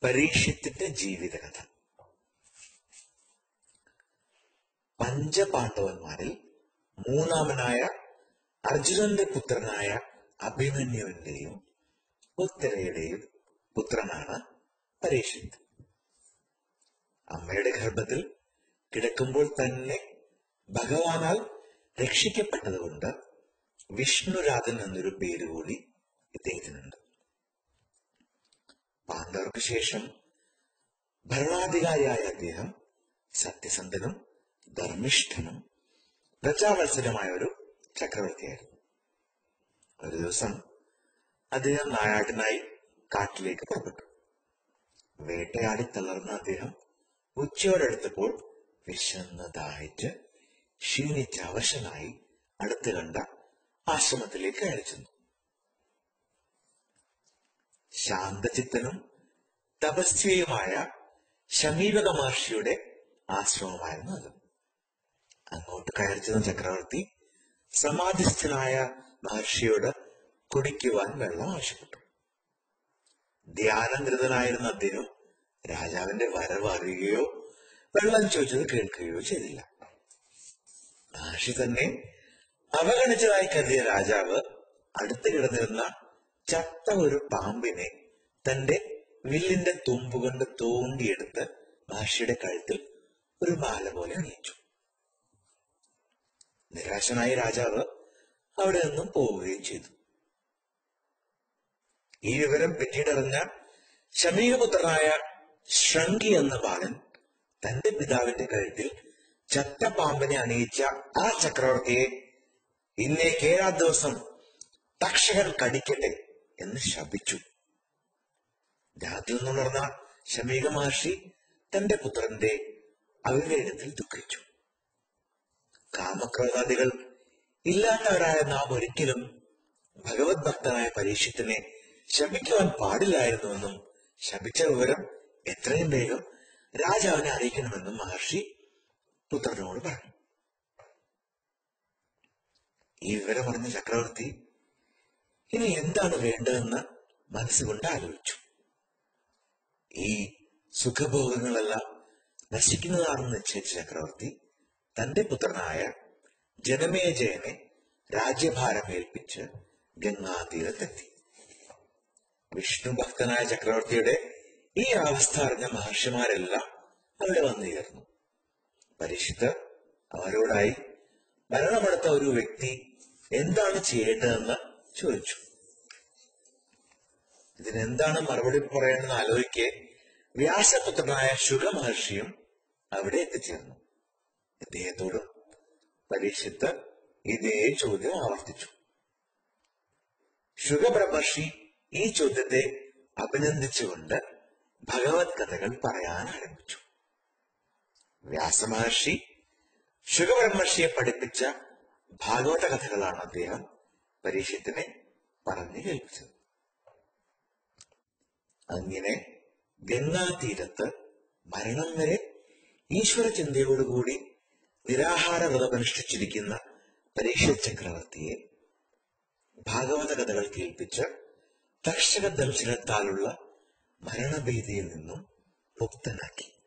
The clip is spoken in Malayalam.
പരീക്ഷത്തിന്റെ ജീവിതകഥ പഞ്ചപാണ്ഡവന്മാരിൽ മൂന്നാമനായ അർജുനന്റെ പുത്രനായ അഭിമന്യുവിന്റെയും ഉത്തരയുടെയും പുത്രനാണ് പരീക്ഷിത് അമ്മയുടെ ഗർഭത്തിൽ കിടക്കുമ്പോൾ തന്നെ ഭഗവാനാൽ രക്ഷിക്കപ്പെട്ടതുകൊണ്ട് വിഷ്ണുരാജൻ എന്നൊരു പേര് കൂടി ഇദ്ദേഹത്തിനുണ്ട് പാണ്ഡവർക്ക് ശേഷം ഭരണാധികാരിയായ അദ്ദേഹം സത്യസന്ധനും ധർമ്മിഷ്ഠനും പ്രജാവത്സരമായ ഒരു ചക്രവർത്തിയായിരുന്നു ഒരു ദിവസം അദ്ദേഹം നായാട്ടിനായി കാട്ടിലേക്ക് പുറപ്പെട്ടു വേട്ടയാടി തളർന്ന അദ്ദേഹം ഉച്ചയോടടുത്തപ്പോൾ വിശന്ന് ദാഹിച്ച് ക്ഷീണിച്ച അവശനായി അടുത്ത് കണ്ട ആശ്രമത്തിലേക്ക് അയച്ചെന്നു ശാന്തചിത്തനും തപസ്വിയുമായ ശമീപക മഹർഷിയുടെ ആശ്രമമായിരുന്നു അത് അങ്ങോട്ട് കയറിച്ചെന്ന ചക്രവർത്തി സമാധിസ്ഥനായ മഹർഷിയോട് കുടിക്കുവാൻ വെള്ളം ആവശ്യപ്പെട്ടു ധ്യാനനിരതനായിരുന്ന അദ്ദേഹം രാജാവിന്റെ വരവ് അറിയുകയോ വെള്ളം ചോദിച്ചത് കേൾക്കുകയോ ചെയ്തില്ല മഹർഷി തന്നെ അവഗണിച്ചതായി കരുതിയ രാജാവ് അടുത്ത് കിടന്നിരുന്ന ചത്ത ഒരു പാമ്പിനെ തന്റെ വില്ലിന്റെ തുമ്പുകൊണ്ട് തോണ്ടിയെടുത്ത് മഹർഷിയുടെ കഴുത്തിൽ ഒരു മാല പോലെ അണിയിച്ചു നിരാശനായ രാജാവ് അവിടെ നിന്നും പോവുകയും ചെയ്തു ഈ വിവരം പിന്നീടറിഞ്ഞ ശമീകപുത്രനായ ശൃംഗി എന്ന ബാലൻ തന്റെ പിതാവിന്റെ കഴുത്തിൽ ചത്ത പാമ്പിനെ അണിയിച്ച ആ ചക്രവർത്തിയെ ഇന്നേക്ക് ഏഴാം ദിവസം തക്ഷകൻ കടിക്കട്ടെ എന്ന് ശപിച്ചു രാത്രിയിൽ നിന്നുണർന്ന ശമീക മഹർഷി തന്റെ പുത്രന്റെ അവിവേകത്തിൽ ദുഃഖിച്ചു കാമക്രോധാദികൾ ഇല്ലാത്തവരായ നാം ഒരിക്കലും ഭഗവത് ഭക്തനായ പരീക്ഷത്തിനെ ശപിക്കുവാൻ പാടില്ലായിരുന്നുവെന്നും ശപിച്ച വിവരം എത്രയും വേഗം രാജാവിനെ അറിയിക്കണമെന്നും മഹർഷി പുത്രനോട് പറഞ്ഞു ഈ വിവരം അറിഞ്ഞ ചക്രവർത്തി ഇനി എന്താണ് വേണ്ടതെന്ന് മനസ്സുകൊണ്ട് ആലോചിച്ചു ഈ സുഖഭോഗങ്ങളെല്ലാം നശിക്കുന്നതാണെന്ന് നിശ്ചയിച്ച ചക്രവർത്തി തന്റെ പുത്രനായ ജനമേജയനെ രാജ്യഭാരം ഏൽപ്പിച്ച് ഗംഗാതീരത്തെത്തി വിഷ്ണു ഭക്തനായ ചക്രവർത്തിയുടെ ഈ അവസ്ഥ അറിഞ്ഞ മഹർഷിമാരെല്ലാം അവിടെ വന്നു ചേർന്നു പരീക്ഷിത്ത് അവരോടായി മരണമെടുത്ത ഒരു വ്യക്തി എന്താണ് ചെയ്യേണ്ടതെന്ന് ചോദിച്ചു ഇതിനെന്താണ് മറുപടി പറയേണ്ടതെന്ന് ആലോചിക്കെ വ്യാസപുത്രനായ ശുഗ മഹർഷിയും അവിടെ എത്തിച്ചേർന്നു ഇദ്ദേഹത്തോടും പരീക്ഷിത്ത് ഇതേ ചോദ്യം ആവർത്തിച്ചു ശുഗബ്രഹ്മർഷി ഈ ചോദ്യത്തെ അഭിനന്ദിച്ചുകൊണ്ട് ഭഗവത് കഥകൾ പറയാൻ ആരംഭിച്ചു വ്യാസമഹർഷി ശുഗബ്രഹ്മർഷിയെ പഠിപ്പിച്ച ഭാഗവത കഥകളാണ് അദ്ദേഹം പരീക്ഷത്തിനെ പറഞ്ഞു കേൾപ്പിച്ചത് അങ്ങനെ ഗംഗാതീരത്ത് മരണം വരെ ഈശ്വര ചിന്തയോടുകൂടി നിരാഹാര വ്രതമനുഷ്ഠിച്ചിരിക്കുന്ന പരീക്ഷ ചക്രവർത്തിയെ ഭാഗവത കഥകൾ കേൾപ്പിച്ച് തക്ഷക ദംശനത്താലുള്ള മരണഭീതിയിൽ നിന്നും മുക്തനാക്കി